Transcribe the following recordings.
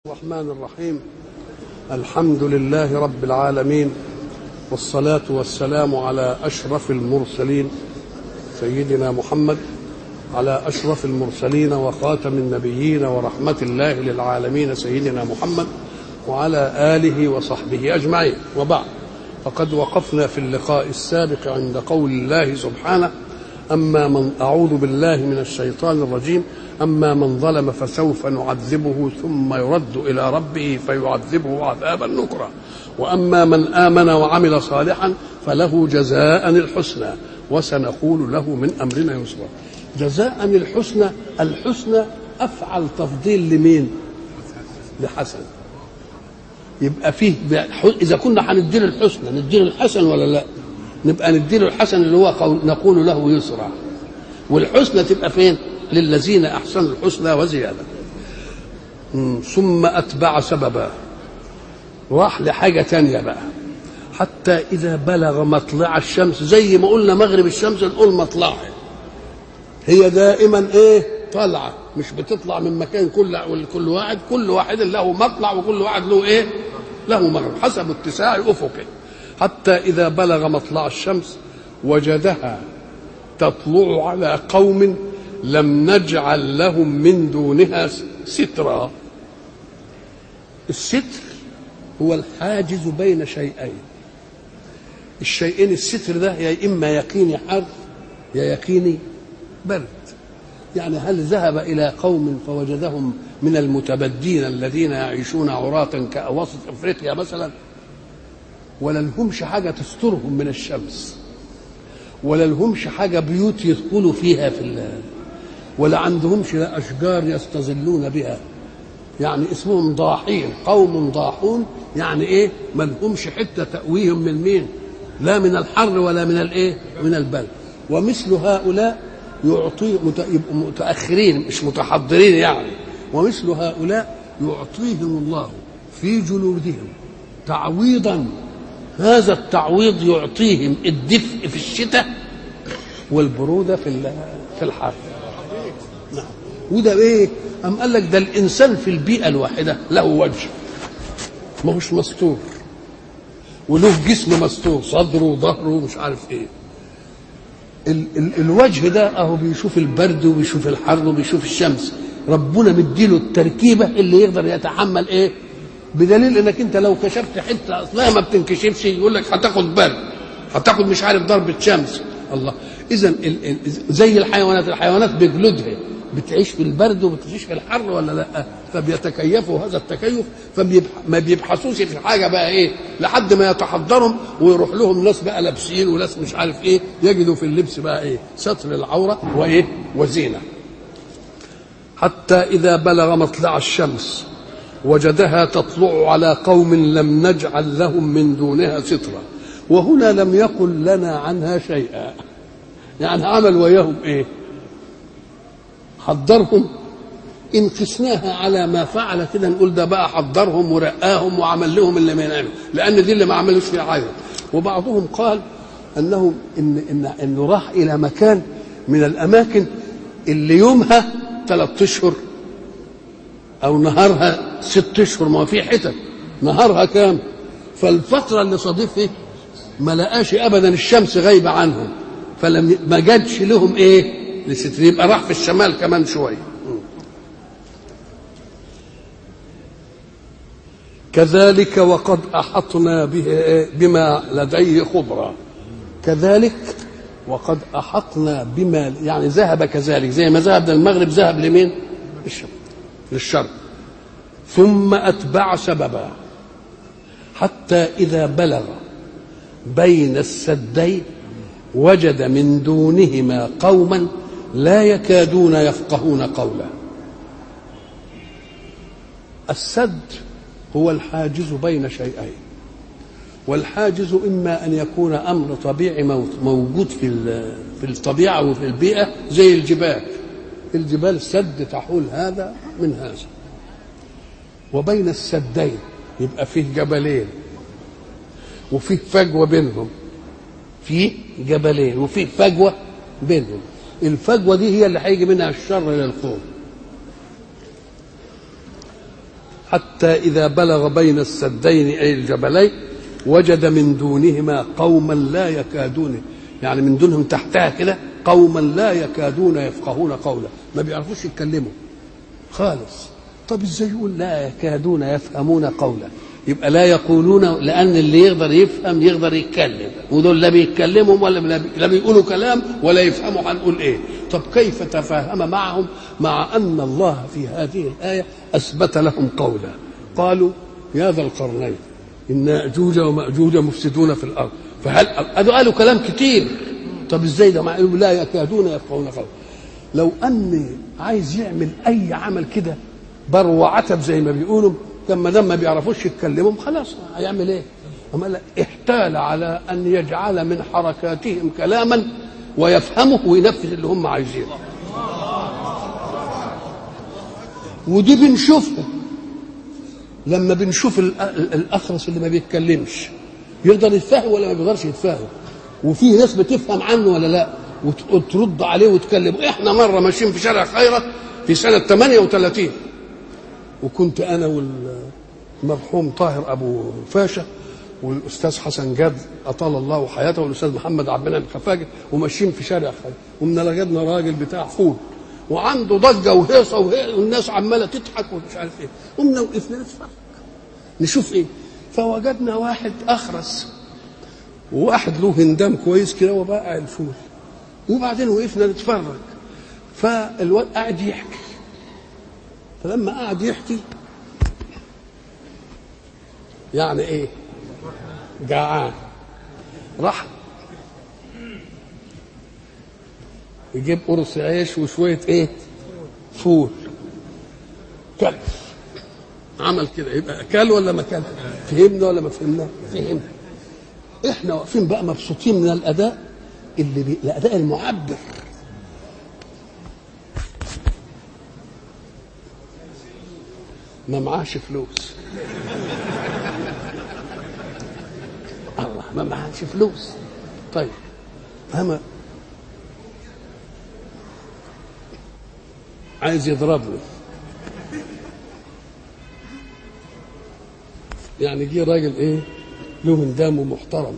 الرحمن الرحيم الحمد لله رب العالمين والصلاة والسلام على أشرف المرسلين سيدنا محمد على أشرف المرسلين وخاتم النبيين ورحمة الله للعالمين سيدنا محمد وعلى آله وصحبه أجمعين وبعد فقد وقفنا في اللقاء السابق عند قول الله سبحانه أما من أعوذ بالله من الشيطان الرجيم أما من ظلم فسوف نعذبه ثم يرد إلى ربه فيعذبه عذابا نكرا وأما من آمن وعمل صالحا فله جزاء الحسنى وسنقول له من أمرنا يسرا جزاء الحسنى الحسنى أفعل تفضيل لمين لحسن يبقى فيه إذا كنا هنديله الحسنى نديله الحسن ولا لا نبقى نديله الحسن اللي هو نقول له يسرا والحسنى تبقى فين للذين احسنوا الحسنى وزياده ثم اتبع سببا راح لحاجه تانية بقى حتى اذا بلغ مطلع الشمس زي ما قلنا مغرب الشمس نقول مطلعها هي دائما ايه طالعه مش بتطلع من مكان كل كل واحد كل واحد له مطلع وكل واحد له ايه له مغرب حسب اتساع افقه حتى اذا بلغ مطلع الشمس وجدها تطلع على قوم لم نجعل لهم من دونها سترا الستر هو الحاجز بين شيئين الشيئين الستر ده يا اما يقيني حر يا يقيني برد يعني هل ذهب الى قوم فوجدهم من المتبدين الذين يعيشون عراة كأواسط افريقيا مثلا ولا لهمش حاجه تسترهم من الشمس ولا لهمش حاجه بيوت يدخلوا فيها في الله ولا عندهمش لا أشجار يستظلون بها يعني اسمهم ضاحين قوم ضاحون يعني ايه ما لهمش حته تأويهم من مين لا من الحر ولا من الايه من البرد ومثل هؤلاء يعطي يبقوا متأخرين مش متحضرين يعني ومثل هؤلاء يعطيهم الله في جلودهم تعويضا هذا التعويض يعطيهم الدفء في الشتاء والبرودة في في الحر نعم وده ايه أم قال لك ده الإنسان في البيئة الواحدة له وجه ما هوش مستور وله جسم مستور صدره وظهره ومش عارف ايه ال ال الوجه ده اهو بيشوف البرد وبيشوف الحر وبيشوف الشمس ربنا مديله التركيبه اللي يقدر يتحمل ايه بدليل انك انت لو كشفت حته اصلها ما بتنكشفش يقول لك هتاخد برد هتاخد مش عارف ضربه شمس الله اذا زي الحيوانات الحيوانات بجلودها بتعيش في البرد وبتعيش في الحر ولا لا فبيتكيفوا هذا التكيف فما بيبحثوش في حاجه بقى ايه لحد ما يتحضرهم ويروح لهم ناس بقى لابسين وناس مش عارف ايه يجدوا في اللبس بقى ايه ستر العوره وايه وزينه حتى اذا بلغ مطلع الشمس وجدها تطلع على قوم لم نجعل لهم من دونها سترا وهنا لم يقل لنا عنها شيئا يعني عمل وياهم ايه حضرهم ان قسناها على ما فعل كده نقول ده بقى حضرهم ورقاهم وعمل لهم اللي ما ينعمل لان دي اللي ما عملوش فيها حاجه وبعضهم قال انه ان ان انه راح الى مكان من الاماكن اللي يومها ثلاث اشهر او نهارها ست اشهر ما في حتت نهارها كام فالفتره اللي صادف فيه ما لقاش ابدا الشمس غايبه عنهم فلم ما جاتش لهم ايه لستر يبقى راح في الشمال كمان شويه كذلك وقد احطنا به بما لديه خبرا كذلك وقد احطنا بما يعني ذهب كذلك زي ما ذهب المغرب ذهب لمين؟ للشرق للشرق ثم اتبع سببا حتى اذا بلغ بين السدين وجد من دونهما قوما لا يكادون يفقهون قولا السد هو الحاجز بين شيئين والحاجز اما ان يكون امر طبيعي موجود في في الطبيعه وفي البيئه زي الجبال الجبال سد تحول هذا من هذا وبين السدين يبقى فيه جبلين وفيه فجوه بينهم فيه جبلين وفيه فجوه بينهم الفجوه دي هي اللي هيجي منها الشر للقوم حتى إذا بلغ بين السدين أي الجبلين وجد من دونهما قوما لا يكادون يعني من دونهم تحتها كده قوما لا يكادون يفقهون قولا ما بيعرفوش يتكلموا خالص طب ازاي يقول لا يكادون يفهمون قولا يبقى لا يقولون لان اللي يقدر يفهم يقدر يتكلم ودول لا بيتكلموا ولا لا بيقولوا كلام ولا يفهموا هنقول ايه طب كيف تفاهم معهم مع ان الله في هذه الايه اثبت لهم قولا قالوا يا ذا القرنين ان ياجوج وماجوج مفسدون في الارض فهل قالوا كلام كتير طب ازاي ده لا يكادون يفقهون قولا لو ان عايز يعمل اي عمل كده بر وعتب زي ما بيقولوا كان ما دام ما بيعرفوش يتكلموا خلاص هيعمل ايه؟ أما لا احتال على ان يجعل من حركاتهم كلاما ويفهمه وينفذ اللي هم عايزينه. ودي بنشوفها لما بنشوف الاخرس اللي ما بيتكلمش يقدر يتفهم ولا ما بيقدرش يتفهم وفي ناس بتفهم عنه ولا لا وترد عليه وتكلمه احنا مره ماشيين في شارع خيرت في سنه 38 وكنت انا والمرحوم طاهر ابو فاشا والاستاذ حسن جاد اطال الله حياته والاستاذ محمد عبد المنعم خفاجه وماشيين في شارع خير ومن لقينا راجل بتاع فول وعنده ضجه وهيصه والناس عماله تضحك ومش عارف ايه قمنا وقفنا نتفرج نشوف ايه فوجدنا واحد اخرس وواحد له هندام كويس كده وباقع الفول وبعدين وقفنا نتفرج فالواد قاعد يحكي فلما قعد يحكي يعني ايه جعان راح يجيب قرص عيش وشويه ايه فول كل عمل كده يبقى كل ولا ما كل فهمنا ولا ما فهمنا فهمنا احنا واقفين بقى مبسوطين من الاداء اللي بي... الاداء المعبر ما معاش فلوس الله ما معاش فلوس طيب أما عايز يضربني يعني جه راجل ايه له هندام ومحترم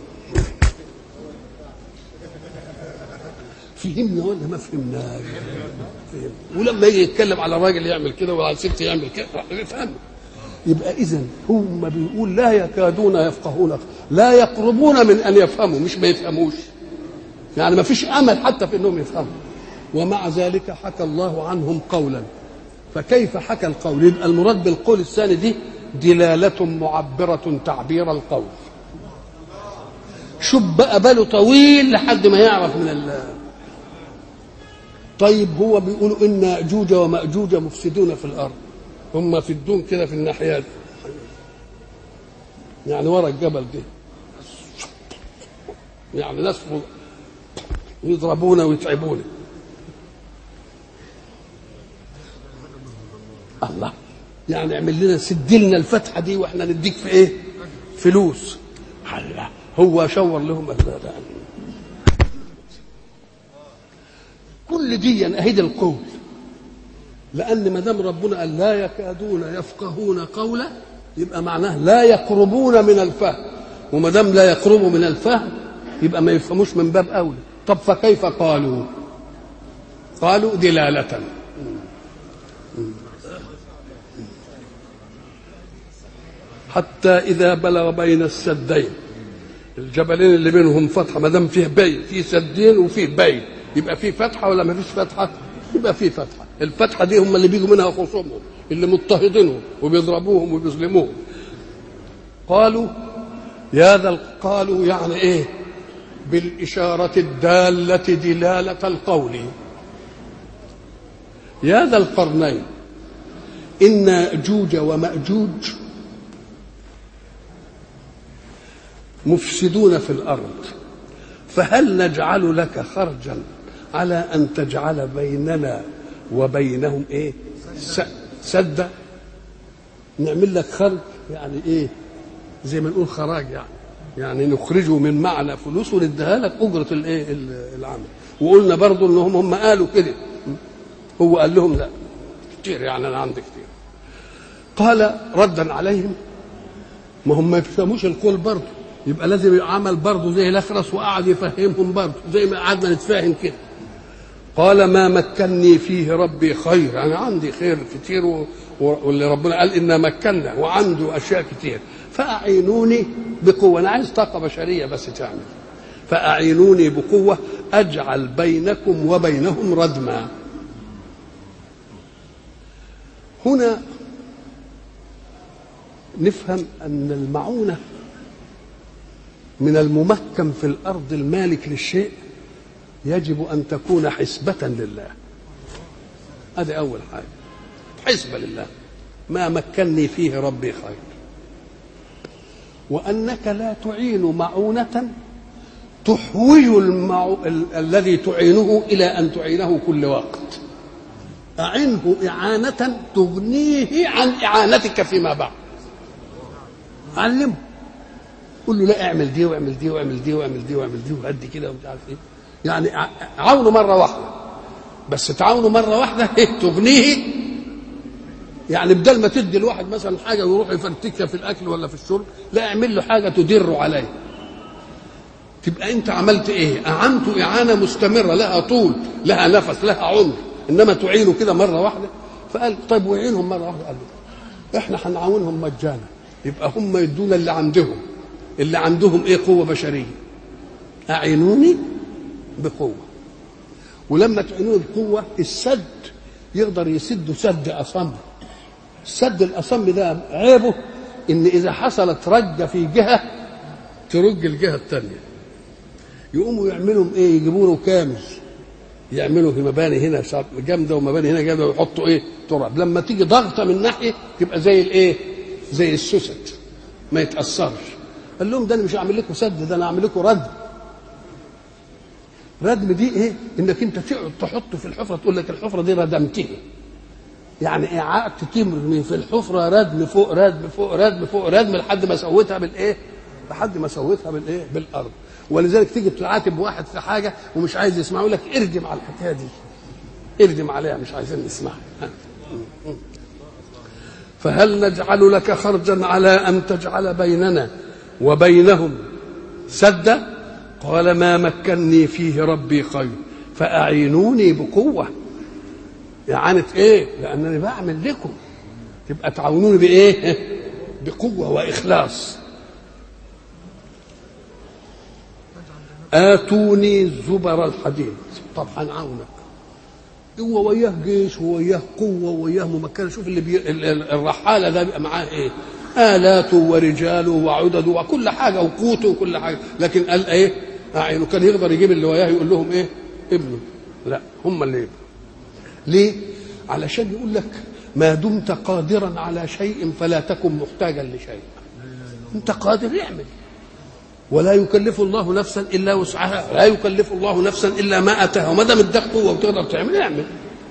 فهمنا ولا ما فهمناش فهم. ولما يجي يتكلم على راجل يعمل كده وعلى ست يعمل كده يفهم يبقى اذا هم بيقول لا يكادون يفقهون لا يقربون من ان يفهموا مش ما يفهموش يعني ما فيش امل حتى في انهم يفهموا ومع ذلك حكى الله عنهم قولا فكيف حكى القول يبقى المراد بالقول الثاني دي دلالة معبرة تعبير القول شوف بقى باله طويل لحد ما يعرف من ال طيب هو بيقولوا ان ياجوج وماجوج مفسدون في الارض هم في الدوم كده في الناحيه دي يعني ورا الجبل ده يعني ناس يضربونا ويتعبونا الله يعني اعمل لنا سد لنا الفتحه دي واحنا نديك في ايه؟ فلوس الله هو شور لهم لا كل دي اهيد القول لان ما دام ربنا قال لا يكادون يفقهون قولا يبقى معناه لا يقربون من الفهم وما دام لا يقربوا من الفهم يبقى ما يفهموش من باب اولى طب فكيف قالوا قالوا دلاله حتى اذا بلغ بين السدين الجبلين اللي بينهم فتحه ما دام فيه بين في سدين وفيه بين يبقى في فتحه ولا ما فيش فتحه يبقى في فتحه الفتحه دي هم اللي بيجوا منها خصومهم اللي مضطهدينهم وبيضربوهم وبيظلموهم قالوا يا ذا قالوا يعني ايه بالإشارة الدالة دلالة القول يا ذا القرنين إن يأجوج ومأجوج مفسدون في الأرض فهل نجعل لك خرجا على أن تجعل بيننا وبينهم إيه سدا نعمل لك خرج يعني إيه زي ما نقول خراج يعني يعني نخرجه من معنى فلوس ونديها لك اجره الايه العمل وقلنا برضو انهم هم قالوا كده هو قال لهم لا كتير يعني انا عندي كتير قال ردا عليهم ما هم ما يفهموش القول برضه يبقى لازم يعمل برضه زي الاخرس وقعد يفهمهم برضه زي ما قعدنا نتفاهم كده قال ما مكني فيه ربي خير انا عندي خير كتير و... واللي ربنا قال انا مكنا وعنده اشياء كتير فاعينوني بقوه انا عايز طاقه بشريه بس تعمل فاعينوني بقوه اجعل بينكم وبينهم ردما هنا نفهم ان المعونه من الممكن في الارض المالك للشيء يجب ان تكون حسبه لله هذه اول حاجه حسبه لله ما مكني فيه ربي خير وانك لا تعين معونه تحوج المعو... ال... الذي تعينه الى ان تعينه كل وقت اعنه اعانه تغنيه عن اعانتك فيما بعد علمه قول له لا اعمل دي واعمل دي واعمل دي واعمل دي واعمل دي وقد كده ومش عارف ايه يعني عاونه مره واحده بس تعاونه مره واحده إيه تغنيه يعني بدل ما تدي الواحد مثلا حاجه ويروح يفرتكها في الاكل ولا في الشرب لا اعمل له حاجه تدر عليه تبقى انت عملت ايه اعنته اعانه مستمره لها طول لها نفس لها عمر انما تعينه كده مره واحده فقال طيب وعينهم مره واحده قال له احنا هنعاونهم مجانا يبقى هم يدونا اللي عندهم اللي عندهم ايه قوه بشريه اعينوني بقوه ولما تعينوني بقوه السد يقدر يسد سد اصم السد الاصم ده عيبه ان اذا حصلت رجه في جهه ترج الجهه الثانيه يقوموا يعملوا ايه يجيبوا له كامل يعملوا في مباني هنا جامده ومباني هنا جامده ويحطوا ايه تراب لما تيجي ضغطه من ناحيه تبقى زي الايه زي السوست ما يتاثرش قال لهم ده انا مش هعمل لكم سد ده انا هعمل لكم ردم ردم دي ايه انك انت تقعد تحط في الحفره تقول لك الحفره دي ردمتها يعني ايه قعدت ترمي في الحفره ردم فوق ردم فوق ردم فوق ردم لحد ما سويتها بالايه لحد ما سويتها بالايه بالارض ولذلك تيجي تعاتب واحد في حاجه ومش عايز يسمع يقول لك اردم على الحكايه دي اردم عليها مش عايزين نسمعها فهل نجعل لك خرجا على ان تجعل بيننا وبينهم سدا قال ما مكني فيه ربي خير فأعينوني بقوة إعانة إيه؟ لأنني بعمل لكم تبقى تعاونوني بإيه؟ بقوة وإخلاص آتوني زبر الحديد طب هنعاونك هو وياه جيش ووياه قوة ووياه ممكنة شوف اللي بي... الرحالة ده بيبقى معاه إيه؟ آلاته ورجاله وعدده وكل حاجة وقوته وكل حاجة لكن قال إيه؟ أعينه كان يقدر يجيب اللي وياه يقول لهم إيه؟ ابنه لا هم اللي يبنوا ليه؟ علشان يقول لك ما دمت قادرا على شيء فلا تكن محتاجا لشيء انت قادر اعمل ولا يكلف الله نفسا الا وسعها لا يكلف الله نفسا الا ما اتاها وما دام اداك قوه وتقدر تعمل اعمل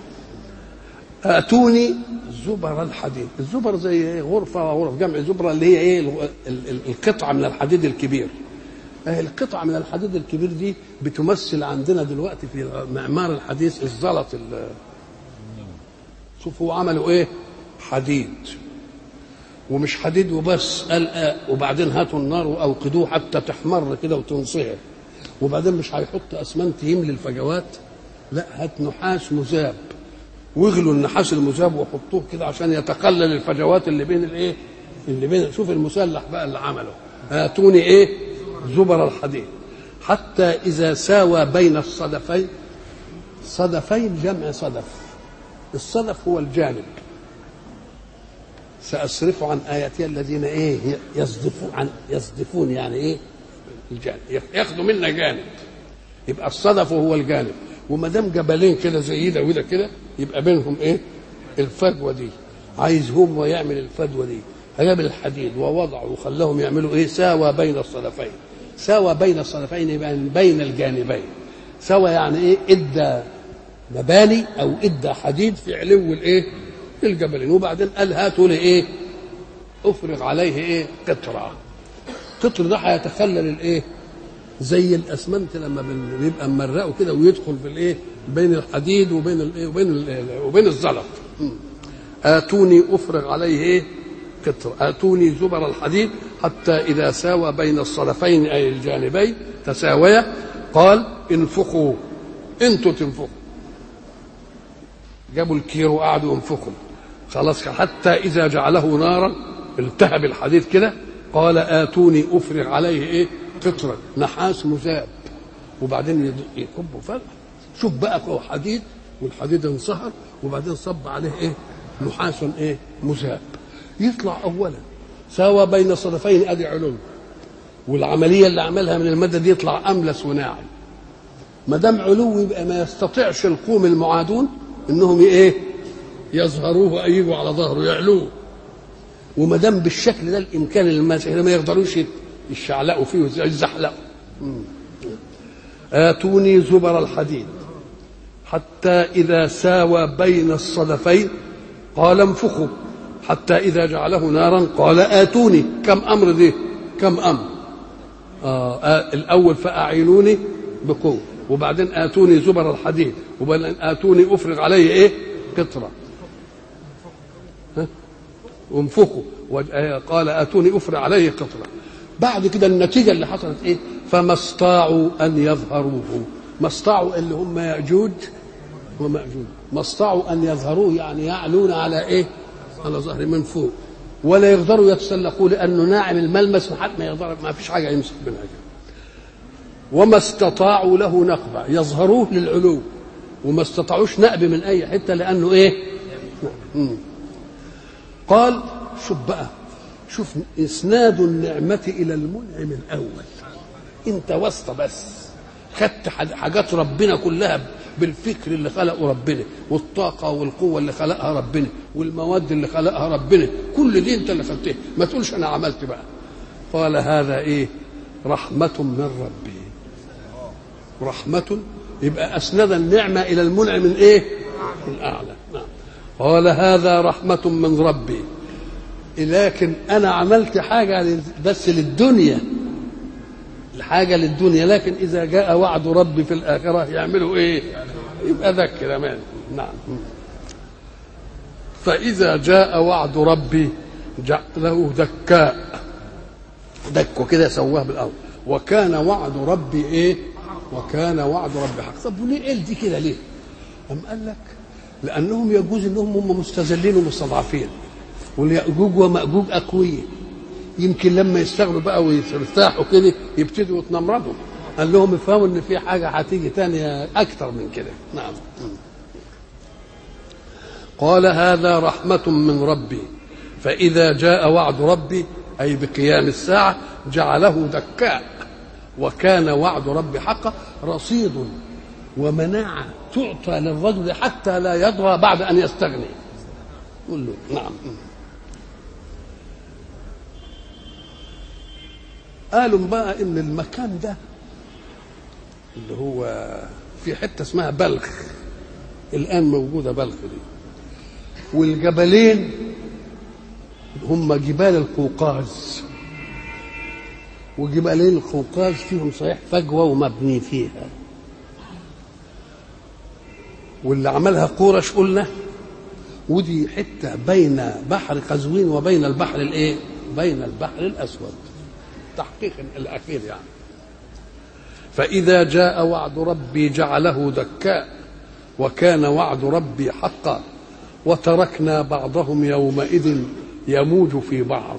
اتوني زبر الحديد الزبر زي غرفه غرف جمع زبره اللي هي ايه القطعه من الحديد الكبير القطعه من الحديد الكبير دي بتمثل عندنا دلوقتي في المعمار الحديث الزلط شوفوا عملوا ايه حديد ومش حديد وبس قال آه وبعدين هاتوا النار واوقدوه حتى تحمر كده وتنصهر وبعدين مش هيحط اسمنت يملي الفجوات لا هات نحاس مذاب واغلوا النحاس المذاب وحطوه كده عشان يتقلل الفجوات اللي بين الايه اللي بين شوف المسلح بقى اللي عمله هاتوني ايه زبر الحديد حتى اذا ساوى بين الصدفين صدفين جمع صدف الصدف هو الجانب سأصرف عن آياتي الذين إيه يصدفون عن يصدفون يعني إيه الجانب ياخدوا منا جانب يبقى الصدف هو الجانب وما دام جبلين كده زي ده وده كده يبقى بينهم إيه الفجوة دي عايز هو يعمل الفجوة دي جاب الحديد ووضعه وخلاهم يعملوا إيه ساوى بين الصدفين ساوى بين الصدفين يبقى بين الجانبين سوى يعني إيه إدى مباني او ادى حديد في علو الايه الجبلين وبعدين قال هاتوا لي ايه افرغ عليه ايه قطره قطر ده هيتخلل الايه زي الاسمنت لما بيبقى ممرقه كده ويدخل في الايه بين الحديد وبين الايه وبين ال وبين الزلط آتوني أفرغ عليه إيه قطر آتوني زبر الحديد حتى إذا ساوى بين الصرفين أي الجانبين تساويا قال انفخوا انتوا تنفخوا جابوا الكير وقعدوا ينفخوا خلاص حتى إذا جعله نارا التهب الحديد كده قال آتوني أفرغ عليه إيه قطرا نحاس مذاب وبعدين يكبوا فرق شوف بقى هو حديد والحديد انصهر وبعدين صب عليه ايه نحاس ايه مذاب يطلع اولا ساوى بين صدفين ادي علو والعمليه اللي عملها من الماده دي يطلع املس وناعم ما دام علو يبقى ما يستطيعش القوم المعادون انهم ايه يظهروه يجوا على ظهره يعلوه وما دام بالشكل ده الامكان الماسح ما يقدروش يشعلقوا فيه يزحلقوا آتوني زبر الحديد حتى إذا ساوى بين الصدفين قال انفخوا حتى إذا جعله نارا قال آتوني كم أمر دي كم أمر آه, آه الأول فأعينوني بقوة وبعدين آتوني زبر الحديد وبعدين آتوني أفرغ عليه إيه قطرة ها؟ وانفخوا قال آتوني أفرغ عليه قطرة بعد كده النتيجة اللي حصلت إيه فما استطاعوا أن يظهروه ما استطاعوا اللي هم يأجوج ومأجوج ما استطاعوا أن يظهروه يعني يعلون على إيه على ظهر من فوق ولا يقدروا يتسلقوا لأنه ناعم الملمس ما حد ما يقدر ما فيش حاجة يمسك منها وما استطاعوا له نقبة يظهروه للعلو وما استطاعوش نقب من أي حتة لأنه إيه مم. قال شوف بقى شوف اسناد النعمه الى المنعم الاول انت واسطه بس خدت حاجات ربنا كلها بالفكر اللي خلقه ربنا والطاقه والقوه اللي خلقها ربنا والمواد اللي خلقها ربنا كل دي انت اللي خدتها ما تقولش انا عملت بقى قال هذا ايه رحمه من ربي رحمه يبقى اسند النعمه الى المنعم الايه الاعلى نعم قال هذا رحمه من ربي لكن انا عملت حاجه بس للدنيا الحاجه للدنيا لكن اذا جاء وعد ربي في الاخره يعملوا ايه يبقى ذاك كمان نعم فاذا جاء وعد ربي جعله دكاء دكه كده سواه بالارض وكان وعد ربي ايه وكان وعد ربي حق طب وليه قال دي كده ليه أم قال لك لانهم يجوز انهم هم مستذلين ومستضعفين واليأجوج ومأجوج أقوياء يمكن لما يشتغلوا بقى ويرتاحوا كده يبتدوا يتنمردوا قال لهم افهموا ان في حاجه هتيجي تانية اكتر من كده نعم قال هذا رحمة من ربي فإذا جاء وعد ربي أي بقيام الساعة جعله دكاء وكان وعد ربي حقا رصيد ومناعة تعطى للرجل حتى لا يطغى بعد أن يستغني قل له نعم قالوا بقى ان المكان ده اللي هو في حته اسمها بلخ الان موجوده بلخ دي والجبلين هم جبال القوقاز وجبالين القوقاز فيهم صحيح فجوه ومبني فيها واللي عملها قورش قلنا ودي حته بين بحر قزوين وبين البحر الايه؟ بين البحر الاسود التحقيق الاخير يعني فاذا جاء وعد ربي جعله دكاء وكان وعد ربي حقا وتركنا بعضهم يومئذ يموج في بعض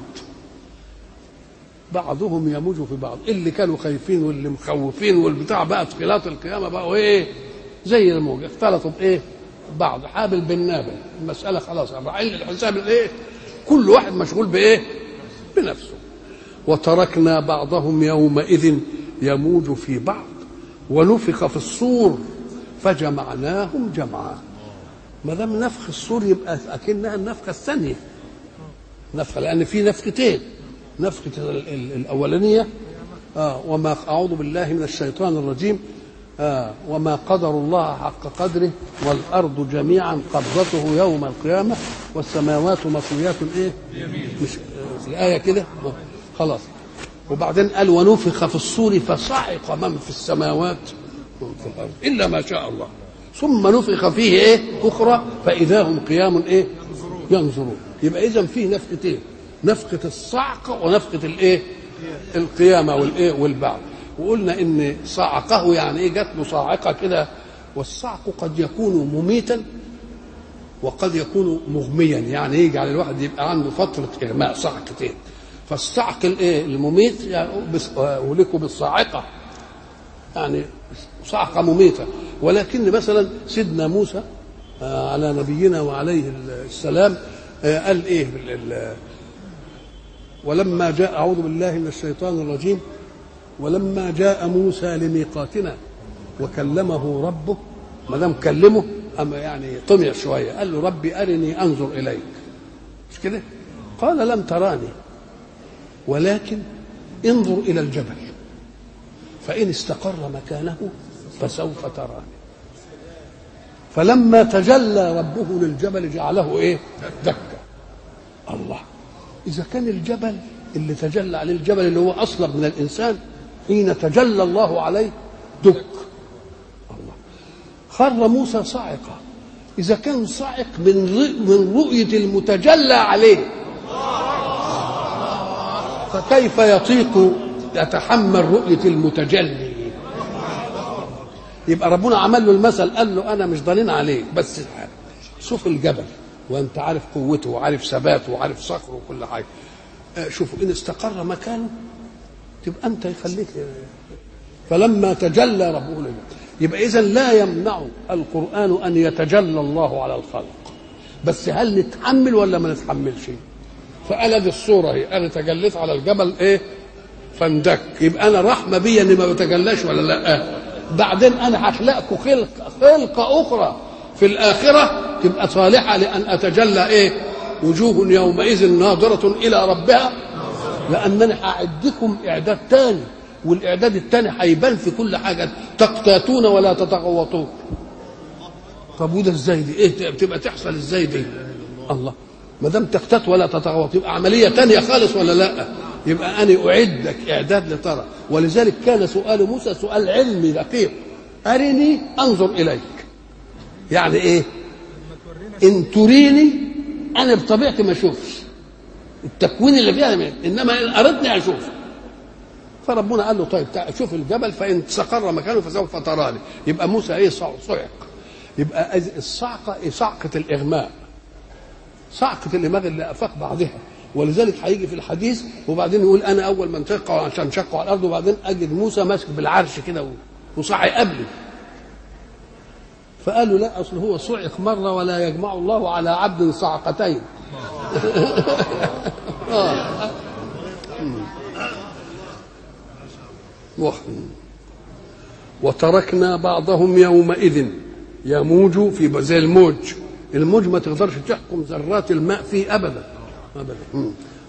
بعضهم يموج في بعض اللي كانوا خايفين واللي مخوفين والبتاع بقى في خلاط القيامه بقوا ايه زي الموج اختلطوا بايه بعض حابل بالنابل المساله خلاص عين الحساب الايه كل واحد مشغول بايه بنفسه وتركنا بعضهم يومئذ يموج في بعض ونفخ في الصور فجمعناهم جمعا ما دام نفخ الصور يبقى اكنها النفخه الثانيه نفخه لان في نفختين نفخه الاولانيه آه وما اعوذ بالله من الشيطان الرجيم آه وما قدر الله حق قدره والارض جميعا قبضته يوم القيامه والسماوات مطويات ايه؟ مش في الايه كده خلاص وبعدين قال ونفخ في الصور فصعق من في السماوات ومن في الارض الا ما شاء الله ثم نفخ فيه ايه؟ اخرى فاذا هم قيام ايه؟ ينظرون يبقى اذا فيه نفقتين نفقه الصعق ونفقه الايه القيامه والايه والبعث وقلنا ان صعقه يعني ايه جات له صاعقه كده والصعق قد يكون مميتا وقد يكون مغميا يعني يجعل الواحد يبقى عنده فتره اغماء صعقتين فالصعق الايه المميت يعني اهلكوا بالصاعقه يعني صعقه مميته ولكن مثلا سيدنا موسى على نبينا وعليه السلام قال ايه ولما جاء اعوذ بالله من الشيطان الرجيم ولما جاء موسى لميقاتنا وكلمه ربه ما دام كلمه اما يعني طمع شويه قال له ربي ارني انظر اليك مش كده قال لم تراني ولكن انظر الى الجبل فان استقر مكانه فسوف تراني فلما تجلى ربه للجبل جعله ايه دكا الله اذا كان الجبل اللي تجلى عليه الجبل اللي هو اصلب من الانسان حين تجلى الله عليه دك الله خر موسى صاعقه اذا كان صاعق من من رؤيه المتجلى عليه فكيف يطيق يتحمل رؤيه المتجلي يبقى ربنا عمل له المثل قال له انا مش ضنين عليك بس شوف الجبل وانت عارف قوته وعارف ثباته وعارف صخره وكل حاجه شوفوا ان استقر مكانه تبقى انت يخليك فلما تجلى ربه له يبقى اذا لا يمنع القران ان يتجلى الله على الخلق بس هل نتحمل ولا ما نتحملش فقال دي الصوره هي انا تجليت على الجبل ايه فاندك يبقى انا رحمه بي اني ما بتجلاش ولا لا بعدين انا هخلقكم خلق خلقه اخرى في الاخره تبقى صالحه لان اتجلى ايه وجوه يومئذ ناظره الى ربها لانني هعدكم اعداد تاني والاعداد التاني هيبان في كل حاجه تقتاتون ولا تتغوطون طب وده ازاي دي ايه بتبقى تحصل ازاي دي الله ما دام تقتات ولا تتغوط يبقى عمليه تانية خالص ولا لا يبقى انا اعدك اعداد لترى ولذلك كان سؤال موسى سؤال علمي دقيق ارني انظر اليك يعني ايه ان تريني انا بطبيعتي ما اشوفش التكوين اللي فيها من. انما ان اردني اشوف فربنا قال له طيب تعال شوف الجبل فان استقر مكانه فسوف تراني يبقى موسى ايه صعق يبقى الصعقه إيه صعقه الاغماء صعقه الدماغ اللي افاق بعضها ولذلك هيجي في الحديث وبعدين يقول انا اول من شقوا عشان شقوا على الارض وبعدين اجد موسى ماسك بالعرش كده وصعي قبلي فقالوا لا اصل هو صعق مره ولا يجمع الله على عبد صعقتين وتركنا بعضهم يومئذ يموج في زي الموج الموج ما تقدرش تحكم ذرات الماء فيه ابدا ابدا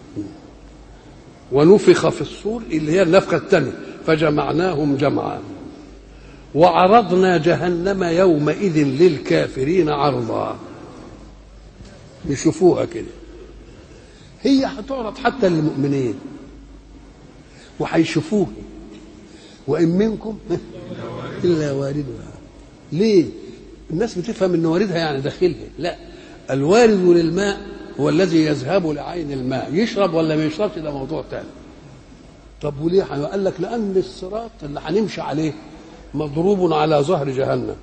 ونفخ في الصور اللي هي النفخه الثانيه فجمعناهم جمعا وعرضنا جهنم يومئذ للكافرين عرضا يشوفوها كده هي هتعرض حتى للمؤمنين وهيشوفوها وإن منكم إلا واردها ليه؟ الناس بتفهم ان واردها يعني داخلها لا الوارد للماء هو الذي يذهب لعين الماء يشرب ولا ما يشربش ده موضوع تاني طب وليه قال لك لان الصراط اللي هنمشي عليه مضروب على ظهر جهنم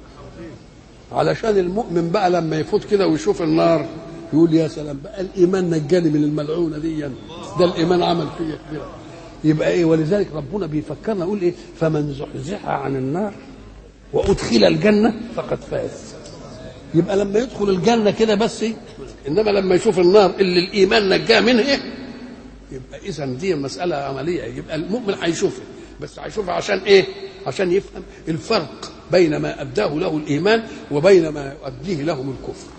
علشان المؤمن بقى لما يفوت كده ويشوف النار يقول يا سلام بقى الايمان نجاني من الملعونه دي ده الايمان عمل فيا كده يبقى ايه ولذلك ربنا بيفكرنا يقول ايه فمن زحزح عن النار وادخل الجنه فقد فاز يبقى لما يدخل الجنه كده بس انما لما يشوف النار اللي الايمان نجاه منها إيه؟ يبقى اذا دي مساله عمليه يبقى المؤمن هيشوفها بس هيشوفها عشان ايه عشان يفهم الفرق بين ما اداه له الايمان وبين ما يؤديه لهم الكفر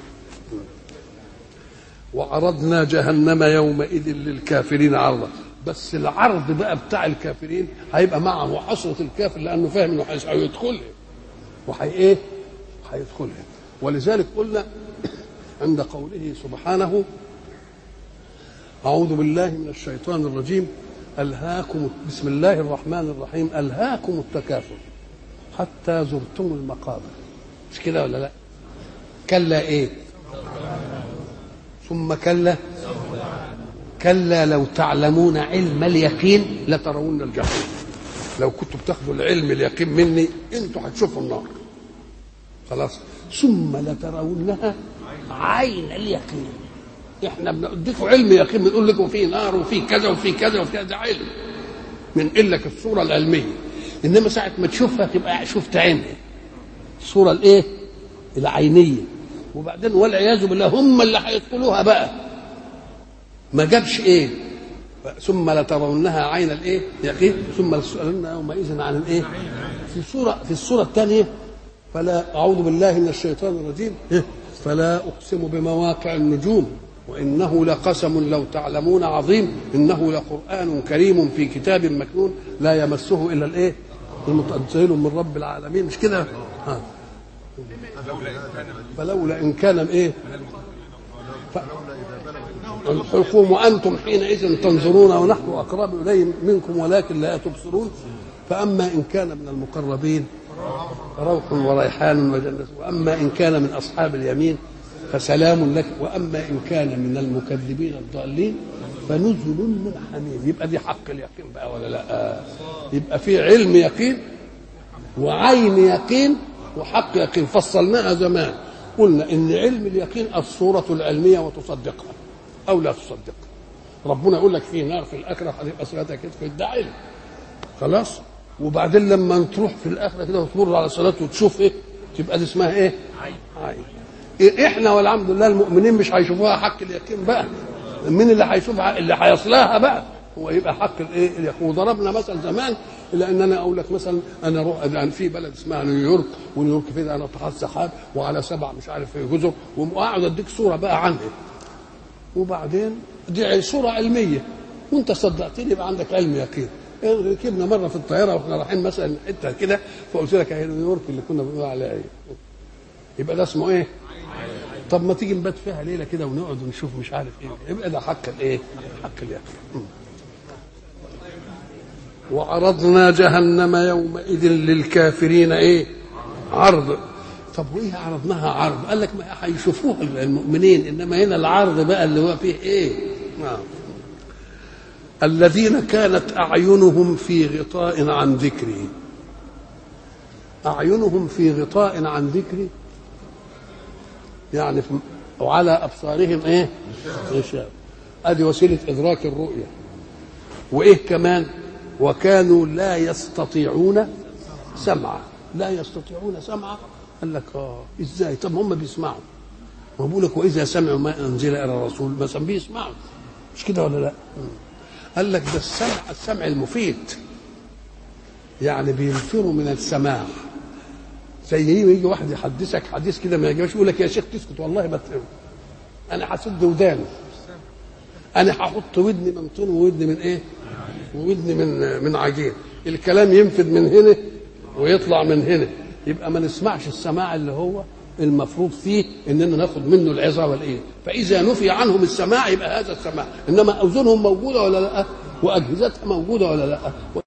وعرضنا جهنم يومئذ للكافرين عرضا بس العرض بقى بتاع الكافرين هيبقى معه حسرة الكافر لأنه فاهم إنه هيدخلها وهي إيه؟ هيدخلها ولذلك قلنا عند قوله سبحانه أعوذ بالله من الشيطان الرجيم ألهاكم بسم الله الرحمن الرحيم ألهاكم التكاثر حتى زرتم المقابر مش كده ولا لا؟ كلا إيه؟ ثم كلا كلا لو تعلمون علم اليقين لترون الجحيم لو كنتوا بتاخدوا العلم اليقين مني انتوا هتشوفوا النار خلاص ثم لترونها عين اليقين احنا بنديكم علم يقين بنقول لكم في نار وفي كذا وفي كذا وفي كذا علم بنقل لك الصوره العلميه انما ساعه ما تشوفها تبقى شفت عينها الصوره الايه العينيه وبعدين والعياذ بالله هم اللي هيدخلوها بقى ما جابش ايه ثم لترونها عين الايه يقين ثم لتسالن يومئذ عن الايه في سوره في السوره الثانيه فلا اعوذ بالله من الشيطان الرجيم فلا اقسم بمواقع النجوم وانه لقسم لو تعلمون عظيم انه لقران كريم في كتاب مكنون لا يمسه الا الايه المتنزل من رب العالمين مش كده ها فلولا ان كان ايه ف... الحكم وانتم حينئذ تنظرون ونحن اقرب اليه منكم ولكن لا تبصرون فاما ان كان من المقربين روح وريحان وجنة واما ان كان من اصحاب اليمين فسلام لك واما ان كان من المكذبين الضالين فنزل من حميم يبقى دي حق اليقين بقى ولا لا يبقى في علم يقين وعين يقين وحق يقين فصلناها زمان قلنا ان علم اليقين الصوره العلميه وتصدقها او لا تصدقها ربنا يقول لك في نار في الاخره هتبقى صلاتها كده ده علم خلاص وبعدين لما تروح في الاخره كده وتمر على صلاه وتشوف ايه تبقى دي اسمها ايه عين إيه احنا والحمد لله المؤمنين مش هيشوفوها حق اليقين بقى مين اللي هيشوفها اللي هيصلها بقى هو يبقى حق الايه اليقين وضربنا مثل زمان الا ان انا اقول لك مثلا انا اروح يعني في بلد اسمها نيويورك ونيويورك فيها انا تحت سحاب وعلى سبع مش عارف جزر واقعد اديك صوره بقى عنها وبعدين دي صوره علميه وانت صدقتني يبقى عندك علم يقين ركبنا مره في الطياره واحنا رايحين مثلا حته كده فقلت لك اهي نيويورك اللي كنا بنقول عليها ايه يبقى ده اسمه ايه؟ طب ما تيجي نبات فيها ليله كده ونقعد ونشوف مش عارف ايه يبقى ده حق الايه؟ حق اليقين وعرضنا جهنم يومئذ للكافرين ايه؟ عرض طب وايه عرضناها عرض؟ قال لك ما هيشوفوها المؤمنين انما هنا العرض بقى اللي هو فيه ايه؟ نعم الذين كانت اعينهم في غطاء عن ذكري اعينهم في غطاء عن ذكري يعني وعلى ابصارهم ايه غشاوه ادي وسيله ادراك الرؤيه وايه كمان وكانوا لا يستطيعون سمعا لا يستطيعون سمعا قال لك اه ازاي طب هم بيسمعوا ما بقول لك واذا سمعوا ما انزل الى الرسول بس بيسمعوا مش كده ولا لا قال لك ده السمع السمع المفيد يعني بينفروا من السماع زي يجي واحد يحدثك حديث كده ما يعجبش يقول لك يا شيخ تسكت والله ما انا هسد وداني انا هحط ودني من طين وودني من ايه وودني من من عجين الكلام ينفذ من هنا ويطلع من هنا يبقى ما نسمعش السماع اللي هو المفروض فيه اننا ناخد منه العظه والايه فاذا نفي عنهم السماع يبقى هذا السماع انما اذنهم موجوده ولا لا واجهزتها موجوده ولا لا